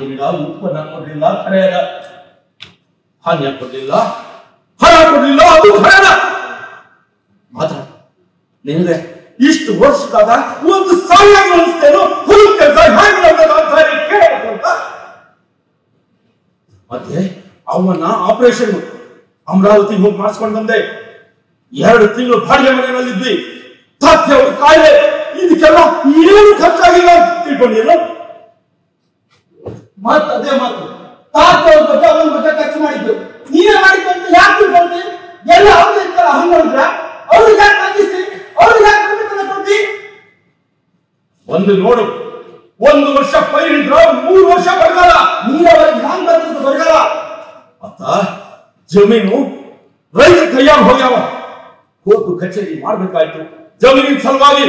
ನಿನಗ ಉತ್ಪನ್ನ ಕೊಡ್ಲಿಲ್ಲ ಖರೆ ಅದ ಹಾನ್ಯ ಕೊಡ್ಲಿಲ್ಲ ಹಣ ಕೊಡ್ಲಿಲ್ಲ ಅದು ಖರೆ ಅದ ಮಾತ್ರ ನಿನಗೆ ಇಷ್ಟು ವರ್ಷದಾಗ ಒಂದು ಸಾವಿರ ಅನಿಸ್ತೇನೋ ಹುಲ್ ಕೆಲಸ ಹ್ಯಾಂಗ್ ಮಾಡ್ತದ ಅಂತ ಹೇಳಿ ಕೇಳ್ಬೇಕು ಅಂತ ಮತ್ತೆ ಅವನ್ನ ಆಪರೇಷನ್ ಅಮರಾವತಿ ಹೋಗಿ ಮಾಡಿಸ್ಕೊಂಡು ಬಂದೆ ಎರಡು ತಿಂಗಳು ಬಾಡಿಗೆ ಮನೆಯಲ್ಲಿದ್ವಿ ತಾತ್ಯ ಅವ್ರ ಕಾಯಿಲೆ ಇದಕ್ಕೆಲ್ಲ ಏನು ಖರ್ಚಾಗಿಲ್ಲ ಅಂತ ತಿಳ್ಕೊಂಡಿಲ್ಲ ಮಾತು ಅದೇ ಮಾತು ತಾತ ಅವ್ರ ಬಗ್ಗೆ ಅವನ ಬಗ್ಗೆ ಖರ್ಚು ಮಾಡಿದ್ದು ನೀವೇ ಮಾಡಿದ್ದು ಅಂತ ಯಾಕೆ ತಿಳ್ಕೊಂಡಿ ಎಲ್ಲ ಅವ್ರು ಇರ್ತಾರ ಹಂಗ ಮಾಡಿದ್ರ ಅವ್ರಿಗೆ ಯಾಕೆ ನಂಗಿಸ್ತಿ ಅವ್ರಿಗೆ ಯಾಕೆ ಪ್ರತಿಫಲ ಕೊಡ್ತಿ ಒಂದು ನೋಡು ಒಂದು ವರ್ಷ ಪೈರಿದ್ರ ಮೂರು ವರ್ಷ ಬರಗಾಲ ನೀರವರಿಗೆ ಹ್ಯಾಂಗ್ ಬರ್ತದ ಬರಗಾಲ ಮತ್ತ ಜಮೀನು ರೈತ ಕೈಯಾಗ ಹೋಗ್ಯಾವ ಕೋರ್ಟು ಕಚೇರಿ ಮಾಡ್ಬೇಕಾಯ್ತು ಜಮೀನಿನ ಸಲುವಾಗಿ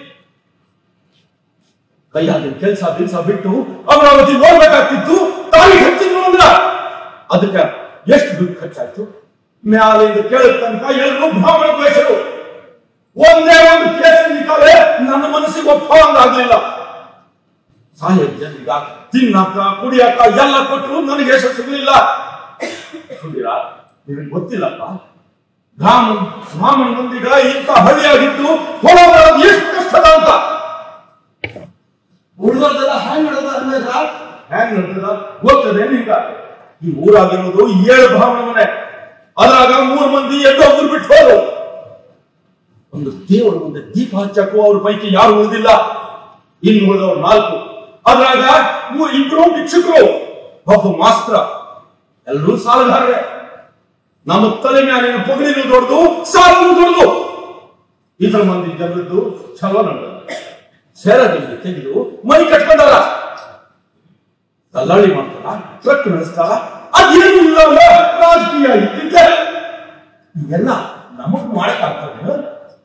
ಕೈಯಾಗಿನ ಕೆಲಸ ದಿವಸ ಬಿಟ್ಟು ಅಮರಾವತಿ ನೋಡ್ಬೇಕಾಗ್ತಿತ್ತು ತಾಯಿ ಹಚ್ಚಿದ್ರು ಅಂದ್ರ ಅದಕ್ಕ ಎಷ್ಟು ದುಡ್ಡು ಖರ್ಚಾಯ್ತು ಮ್ಯಾಲಿಂದ ಕೇಳಿದ ತನಕ ಎಲ್ಲರೂ ಬ್ರಾಹ್ಮಣ ದ್ವೇಷರು ಒಂದೇ ಒಂದು ಕೇಸ್ ನಿಂತಾಲೆ ನನ್ನ ಮನಸ್ಸಿಗೆ ಒಪ್ಪಂಗಾಗ್ಲಿಲ್ಲ ಸಾಹೇಬ್ ಜನರಿಗ ತಿನ್ನಕ ಕುಡಿಯಕ ಎಲ್ಲ ಕೊಟ್ಟರು ನನಗೆ ಯಶಸ್ಸು ಸಿಗಲಿಲ್ಲ ಸುಧೀರ ನಿನಗೆ ಗೊತ್ತಿಲ್ಲಪ್ಪ ಬ್ರಾಹ್ಮಣ ಬ್ರಾಹ್ಮಣ ಮಂದಿಗ ಇಂಥ ಹಳ್ಳಿಯಾಗಿದ್ದು ಹೊರ ಬರೋದು ಎಷ್ಟು ಕಷ್ಟದ ಅಂತ ಉಳಿದೋರ್ದೆಲ್ಲ ಹ್ಯಾಂಗ್ ಮಾಡೋದು ಅನ್ನೋದ್ರ ಹೆಂಗ್ ನಡ್ತದ ಗೊತ್ತದೆ ನಿಂಗ ಈ ಊರಾಗಿರೋದು ಏಳು ಬ್ರಾಹ್ಮಣ ಮನೆ ಅದ್ರಾಗ ಮೂರ್ ಮಂದಿ ಎಲ್ಲೋ ಊರ್ ಬಿಟ್ಟು ಹೋದ್ರು ಒಂದು ದೇವರ ಮುಂದೆ ದೀಪ ಹಚ್ಚಕ್ಕೂ ಅವ್ರ ಪೈಕಿ ಯಾರು ಉಳಿದಿಲ್ಲ ಇನ್ನು ಉಳಿದವ್ರು ನಾಲ್ಕು ಅದ್ರಾಗ ಮೂ- ಇಬ್ರು ಭಿಕ್ಷುಕರು ಒಬ್ಬ ಮಾಸ್ತ್ರ ಎಲ್ಲರೂ ಸಾಲಗಾರರೇ ನಮ್ಮ ತಲೆ ಮ್ಯಾಲಿನ ಪಗಡಿನೂ ದೊಡ್ಡದು ಸಾಲನು ದೊಡ್ಡದು ಇತರ ಮಂದಿ ಜನರದ್ದು ಚಲೋ ನಡೆದ ಸೇರದಲ್ಲಿ ತೆಗೆದು ಮೈ ಕಟ್ಕೊಂಡಾರ ದಲ್ಲಾಳಿ ಮಾಡ್ತಾರ ಟ್ರಕ್ ನಡೆಸ್ತಾರ ಅದೇನು ಇಲ್ಲ ಅಲ್ಲ, ರಾಜಕೀಯ ಇದ್ದಿದ್ದೆ ಇವೆಲ್ಲ ನಮಗ್ ಮಾಡಕ್ಕಾಗ್ತದೆ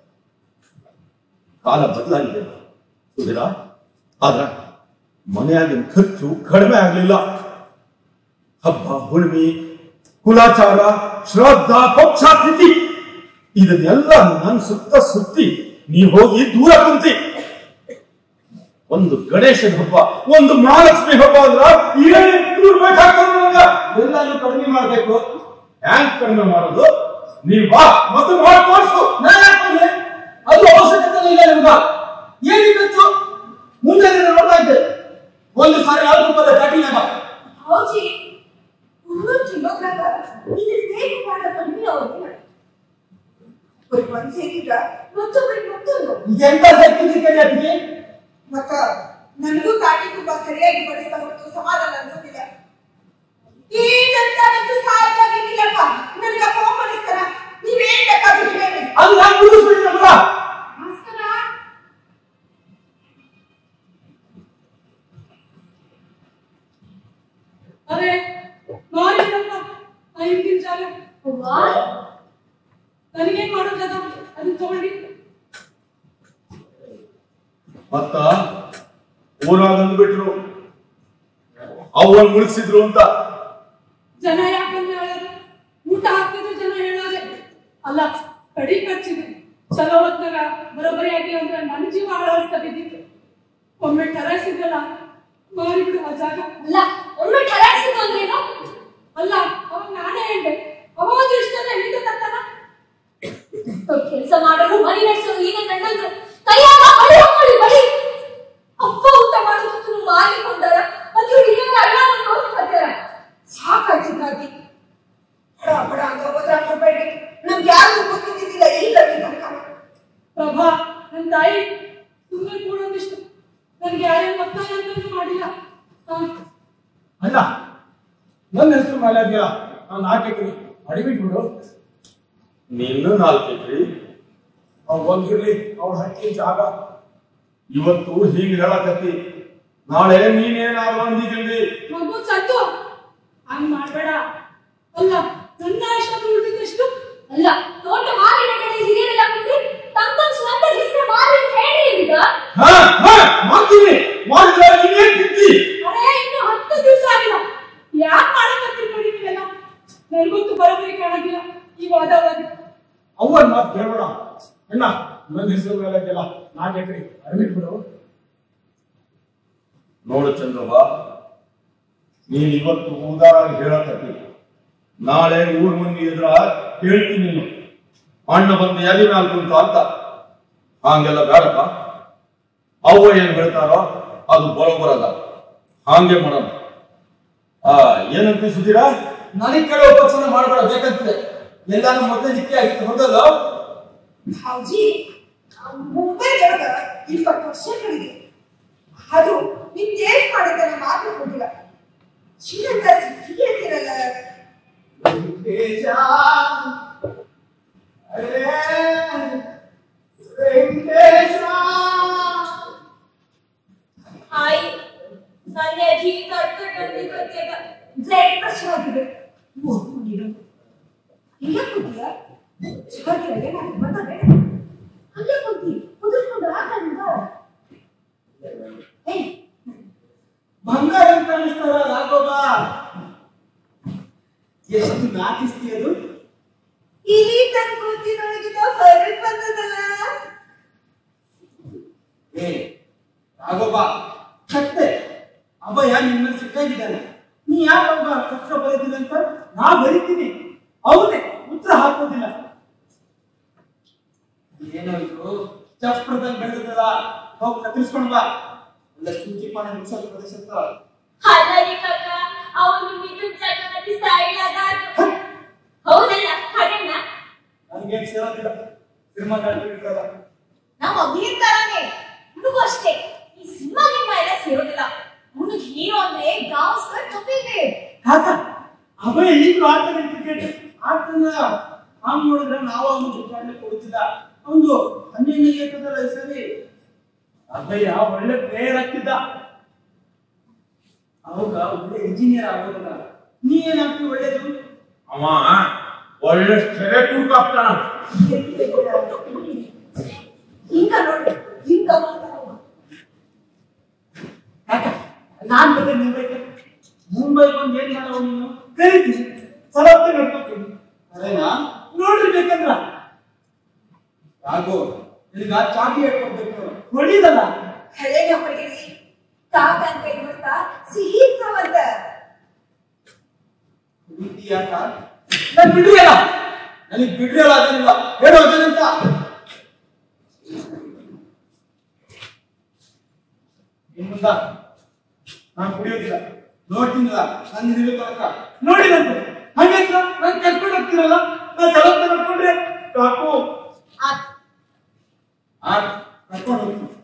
ಕಾಲ ಬದಲಾಗಿದೆ ಸುಧೀರ ಆದ್ರ ಮನೆಯಾಗಿನ ಖರ್ಚು ಕಡಿಮೆ ಆಗ್ಲಿಲ್ಲ ಹಬ್ಬ ಹುಣ್ಣಿಮೆ ಕುಲಾಚಾರ ಶ್ರಾದ್ದ ಪಕ್ಷಾತಿಥಿ ಇದನ್ನೆಲ್ಲ ನನ್ ಸುತ್ತ ಸುತ್ತಿ ನೀ ಹೋಗಿ ದೂರ ಕುಂತಿ ಒಂದು ಗಣೇಶನ ಹಬ್ಬ ಒಂದು ಮಹಾಲಕ್ಷ್ಮಿ ಹಬ್ಬ ಅಂದ್ರ ಏನು ಬೇಕಾಗ್ತದೆ ನನಗ ಎಲ್ಲಾನು ಕಡಿಮೆ ಮಾಡ್ಬೇಕು ಹ್ಯಾಂಗ್ ಕಡಿಮೆ ಮಾಡೋದು ನೀವ್ ಬಾ ಮತ್ತು ಮಾಡಿ ತೋರ್ಸು ನಾನು ಯಾಕೆ ಮಾಡ್ಲಿ? ಅದು ಅವಶ್ಯಕತೆ ಇಲ್ಲ ನಿಮ್ಗ ಏನಿತ್ತು ಮುಂದೆ ನೀನು ನೋಡ್ತಾ ಇದ್ದೆ ಒಂದು ಸಾರಿ ಯಾವ ರೂಪದ ಕಠಿಣ ಹೌಜಿ ಮುನ್ನೂರು ಕಿಲೋಗ್ರಾಮ್ ಇದು ಹೇಗೆ ಮಾಡ ಕಡಿಮೆ ಅವ್ರಿಗೆ ಒಬ್ಬರಿಗೆ ಒಂದು ಸೇರಿದ್ರ ಮತ್ತೊಬ್ಬರಿಗೆ ಮತ್ತೊಂದು ಇದೆಂತ ಸರ್ಟಿಫಿಕೇಟ್ ಅದಕ್ಕೆ ಮತ್ತ ನನಗೂ ತಾಟಿ ತುಪ್ಪ ಸರಿಯಾಗಿ ಬಡಿಸ್ತಾ ಹೊರತು ಸಮಾಧಾನ ಅನ್ಸೋದಿಲ್ಲ ಈ ನಂತರಂತೂ ಸಾಧ್ಯ ಆಗಿರ್ಲಿಲ್ಲಪ್ಪ ನನಗೆ ಕೋಪ ಬಡಿಸ್ತಾರ ನೀವೇನ್ ಬೇಕಾದ್ರೂ ಹೇಳಿ ಅದು ನಾನು ಮುಗಿಸ್ಬಿಟ್ಟಿರಲ್ಲ ನಮಸ್ಕಾರ अरे ಮಾರಿ ಐದು ಜಾಗ ನನಗೇನ್ ಮಾಡೋದದ ಅದನ್ನ ತಗೊಳ್ಳಿ ಮತ್ತ ಊರಾಗ ಅಂದ್ಬಿಟ್ರು ಅವನ್ ಮುಳುಗಿಸಿದ್ರು ಅಂತ ಜನ ಯಾಕಂದ್ರೆ ಹೇಳೋದು ಊಟ ಹಾಕಿದ್ರೆ ಜನ ಹೇಳೋದೆ ಅಲ್ಲ ಕಡಿ ಖರ್ಚಿದೆ ಚಲೋ ಹೊತ್ನಾಗ ಬರೋಬ್ಬರಿ ಆಗಿ ಅಂದ್ರೆ ನನ್ನ ಜೀವ ಹಾಳಾಡ್ತಾ ಬಿದ್ದಿತ್ತು ಒಮ್ಮೆ ಕರೆಸಿದ್ರಲ್ಲ ಮಾರಿಬಿಡು ಆ ಜಾಗ ಅಲ್ಲ ಒಮ್ಮೆ ಕಲಾಯಿಸಿದ್ದು ಅಂದ್ರೇನು ಅಲ್ಲ ಅವಾಗ ನಾನೇ ಹೇಳ್ದೆ ಅವ ಒಂದು ಇಷ್ಟನ್ನ ಎಲ್ಲಿಂದ ತರ್ತಾನ ಕೆಲಸ ಮಾಡೋರು ಮನೆ ನಡೆಸೋರು ಈಗ ಗಂಡಂದ್ರು ಕೈಯಾಗ ಬಳಿ ಹಾಕೊಳ್ಳಿ ಬಳಿ ಅಪ್ಪ ಊಟ ಮಾಡೋದಕ್ಕೂ ಮಾರಿಕೊಂಡಾರ ಮತ್ತು ಹಿರಿಯರ ಅಲ್ಲವನ್ನು ನೋಡ್ಕೊತಾರ ಸಾಕಾಯ್ತು ದಾದಿ ಬಡ ಬಡ ಅಂತ ಹೋದ್ರ ಕೊಡ್ಬೇಡಿ ನಮ್ಗೆ ಯಾರಿಗೂ ಗೊತ್ತಿದ್ದಿಲ್ಲ ಇಲ್ಲ ತನಕ ಪ್ರಭಾ ನನ್ನ ತಾಯಿ ಸುಮ್ಮನೆ ಕೂಡೋದಿಷ್ಟು ನನಗೆ ಯಾರೇನು ಒತ್ತಾಯ ಅಂತಲೂ ಮಾಡಿಲ್ಲ ಹಾ ಅಣ್ಣ ನನ್ನ ಹೆಸರು ಮೇಲೆ ಅದೆಯಲ್ಲ ನಾನು ಹಾಕಿದ್ದೀನಿ ಅಡಿಬಿಟ್ಬಿಡು ನೀನು ನಾಲ್ಕು ಎಕ್ರೆ ಅವ್ರು ಒಂದಿರ್ಲಿ ಅವ್ರ ಹಕ್ಕಿ ಜಾಗ ಇವತ್ತು ಹೀಗೆ ಹೇಳಕತ್ತಿ ನಾಳೆ ನೀನೇನಾದ್ರು ಅಂದಿದ್ದಿಲ್ರಿ ಮಗು ಸತ್ತು ಹಂಗ್ ಮಾಡ್ಬೇಡ ಅಲ್ಲ ನನ್ನ ಅಷ್ಟೊಂದು ಉಳಿದಿದ್ದೆಷ್ಟು ಅಲ್ಲ ತೋಟ ಮಾರಿನ ಕಡೆ ಹಿರಿಯರೆಲ್ಲ ಕುಂತು ತಮ್ಮ ತಮ್ಮ ಸ್ವಂತ ಹೆಸರು ಮಾರಿ ಅಂತ ಹೇಳಿ ಈಗ ಹಾ ಹಾ ಮಾಡ್ತೀನಿ ಮಾಡಿದ್ರೆ ನೀನೇನ್ ತಿಂತಿ ಅರೇ ಇನ್ನು ಹತ್ತು ದಿವಸ ಆಗಿಲ್ಲ ಯಾಕೆ ಮಾಡಕತ್ತೀರಿ ನೋಡಿ ನೀವೆಲ್ಲ ನನಗಂತೂ ಬರೋಬ್ಬರಿ ಕಾಣೋದಿಲ್ಲ ಈ ವಾದವಾದಿ ಅವನ್ ಮಾತು ಕೇಳೋಣ ಅಣ್ಣ ನನ್ನ ಹೆಸರು ಮೇಲೆ ಅದೆಯಲ್ಲ ನಾಲ್ಕು ಎಕರೆ ಅಡಿಬಿಟ್ಬಿಡು ನೋಡು ಚಂದ್ರವ್ವ ನೀನ್ ಇವತ್ತು ಉದಾರಾಗಿ ಹೇಳಕತ್ತಿ ನಾಳೆ ಊರ್ ಮಂದಿ ಎದುರ ಹೇಳ್ತೀನಿ ನೀನು ಅಣ್ಣ ಬಂದು ಎಲ್ಲಿ ಮ್ಯಾಲ್ ಕುಂತ ಅಂತ ಹಂಗೆಲ್ಲ ಬೇಡಪ್ಪ ಅವ್ವ ಏನ್ ಹೇಳ್ತಾರೋ ಅದು ಬರೋಬರದ ಹಾಗೆ ಮಾಡೋಣ ಆ ಏನಂತ ಸುಧೀರಾ ನನಗೆ ಕೇಳೋ ಉಪಚಾರ ಮಾಡಬೇಡ ಬೇಕಂತದೆ ಎಲ್ಲಾನು ಮೊದಲೇ ನಿತ್ಯ ಆಗಿತ್ತು ಹೌದಲ್ಲ ಭಾವ್ಜಿ ಮುಂಬೈ ಒಳಗ ಇಪ್ಪತ್ತು ವರ್ಷಗಳಿಗೆ ಅದು ನಿನ್ ಟೇಸ್ಟ್ ಮಾಡಿದ್ರೆ ಮಾತ್ರ ಕೊಟ್ಟಿಲ್ಲ ಶ್ರೀಲಂಕ ಸಿಕ್ಕಿ ಅಂತಿರಲ್ಲ ವೆಂಕಟೇಶ ಅರೇ ವೆಂಕಟೇಶ आई ಸಂಜೆ ಕಟ್ಟು ಕಟ್ಟಿ ಕಟ್ಟಿಗ ಬ್ಲಡ್ ಪ್ರೆಷರ್ ಆಗಿದೆ ನೋಡ್ಕೊಂಡಿರೋ ಇಲ್ಲ ಕೂತಿಯ ಚಿಕ್ಕಕ್ಕೆ ನಾನು ಬರ್ತದೆ ಅಲ್ಲೇ ಕೂತಿ ಕುದುರ್ಕೊಂಡು ಹಾಕಂಗ ಏಯ್ ಬಂಗಾರ ಅಂತ ಅನಿಸ್ತಾರ ರಾಘವ ಎಷ್ಟು ನಾಟಿಸ್ತಿ ಅದು ಇಲ್ಲಿ ತನ್ನ ಕೂತಿನೊಳಗಿನ ಹೊರಗೆ ಬಂದದಲ್ಲ ಏ ರಾಘವ ಕತ್ತೆ ಅಭಯ ನಿನ್ನ ಸಿಕ್ಕಾಗಿದ್ದಾನೆ ನೀ ಯಾಕೆ ಅವಾಗ ಪತ್ರ ಬರೀತೀನಿ ಅಂತ ನಾ ಬರೀತೀನಿ ಅವನೇ ಉತ್ತರ ಹಾಕೋದಿಲ್ಲ ಏನೋ ಇದು ಚಪ್ರದಲ್ಲಿ ಬೆಳೆದಲ್ಲ ಹೋಗಿ ಕತ್ತರಿಸ್ಕೊಂಡ್ ಬಾ ಎಲ್ಲ ಸೂಚಿ ಪಾನ ನಿಲ್ಸಲ್ ಪ್ರದೇಶ ಹತ್ರ ಹಲ್ಲರಿ ಕಕ್ಕ ಅವನು ಮಿಥುನ್ ಚಕ್ರವರ್ತಿ ಸ್ಟೈಲ್ ಅದ ಹೌದಲ್ಲ ಹಾಗಣ್ಣ ನನ್ಗೇನ್ ಸೇರೋದಿಲ್ಲ ಸಿನಿಮಾ ಕಂಡಿರ್ತದ ನಮ್ಮ ಅಭಿಯನ್ ತರಾನೇ ಹುಡುಗು ಅಷ್ಟೇ ಈ ಸಿನಿಮಾ ಗಿಮ್ಮ ಎಲ್ಲ ಸೇರೋದಿಲ್ಲ ಅವನಿಗೆ ಹೀರೋ ಅಂದ್ರೆ ಗಾವಸ್ಕರ್ ಕಪಿದೆ ಕಾಕ ಅಭಯ ಈಗಲೂ ಆಡ್ತಾನೆ ಕ್ರಿಕೆಟ್ ಆಡ್ತಾನ ಹಾಂಗ್ ನೋಡಿದ್ರೆ ನಾವು ಅವನು ಬಿಟ್ಟಾಡ್ಲೆ ಕೊಡುತ್ತಿಲ್ಲ ಅವನು ಹನ್ನೆರಡನೇ ಏಕದಲ್ಲ ಈ ಸರಿ ಅಭಯ ಒಳ್ಳೆ ಪ್ಲೇಯರ್ ಆಗ್ತಿದ್ದ ಅವಾಗ ಒಳ್ಳೆ ಇಂಜಿನಿಯರ್ ಆಗೋದಿಲ್ಲ ನೀ ಏನಾಗ್ತಿ ಒಳ್ಳೇದು ಅವ ಒಳ್ಳೆ ಸೆರೆ ಕೂಡ್ಕಾಗ್ತಾನ ಹಿಂಗ ನೋಡಿ ಹಿಂಗ ಮಾಡ್ತಾವ ಕಾಕ ನಾನ್ ಬಂದೆ ಮುಂಬೈಗೆ ಮುಂಬೈಗೆ ಬಂದು ಏನ್ ಮಾಡವ ನೀನು ಕರಿತೀನಿ ಸಲತ್ತೆ ನಡ್ಕೊತೀನಿ ಅದೇನಾ ನೋಡ್ರಿ ಬೇಕಂದ್ರ ಯಾಕೋ ನಿನಗ ಚಾಟಿ ಹೇಳ್ಕೊಡ್ಬೇಕು ಹೊಡಿದಲ್ಲ ಹಳೆ ಹೊಡಿರಿ ಕಾಕ ಅಂತ ಇವತ್ತ ಸಿಹಿ ಇರ್ತಾವಂತ ಪ್ರೀತಿ ಯಾಕ ನನ್ ಬಿಡ್ರಿ ಅಲ್ಲ ನನಗ್ ಬಿಡ್ರಿ ಅಲ್ಲ ಅದನ್ನಿಲ್ಲ ಹೇಳೋ ಅದನ್ನಂತ ಇನ್ ಮುಂದ ನಾನ್ ಕುಡಿಯೋದಿಲ್ಲ ನೋಡ್ತೀನಿಲ್ಲ ನನ್ ಇರ್ಬೇಕು ಅಕ್ಕ ನೋಡಿದಂತೆ ಹಂಗೆ ನಾನ್ ಕರ್ಕೊಂಡು ಹೋಗ್ತೀರಲ್ಲ ನಾ ಸಲತ್ತ ನಡ್ಕೊಂಡ್ರೆ ಸಾಕು ಆ ಆ ಕರ್ಕೊಂಡು ಹೋಗ್ತೀನಿ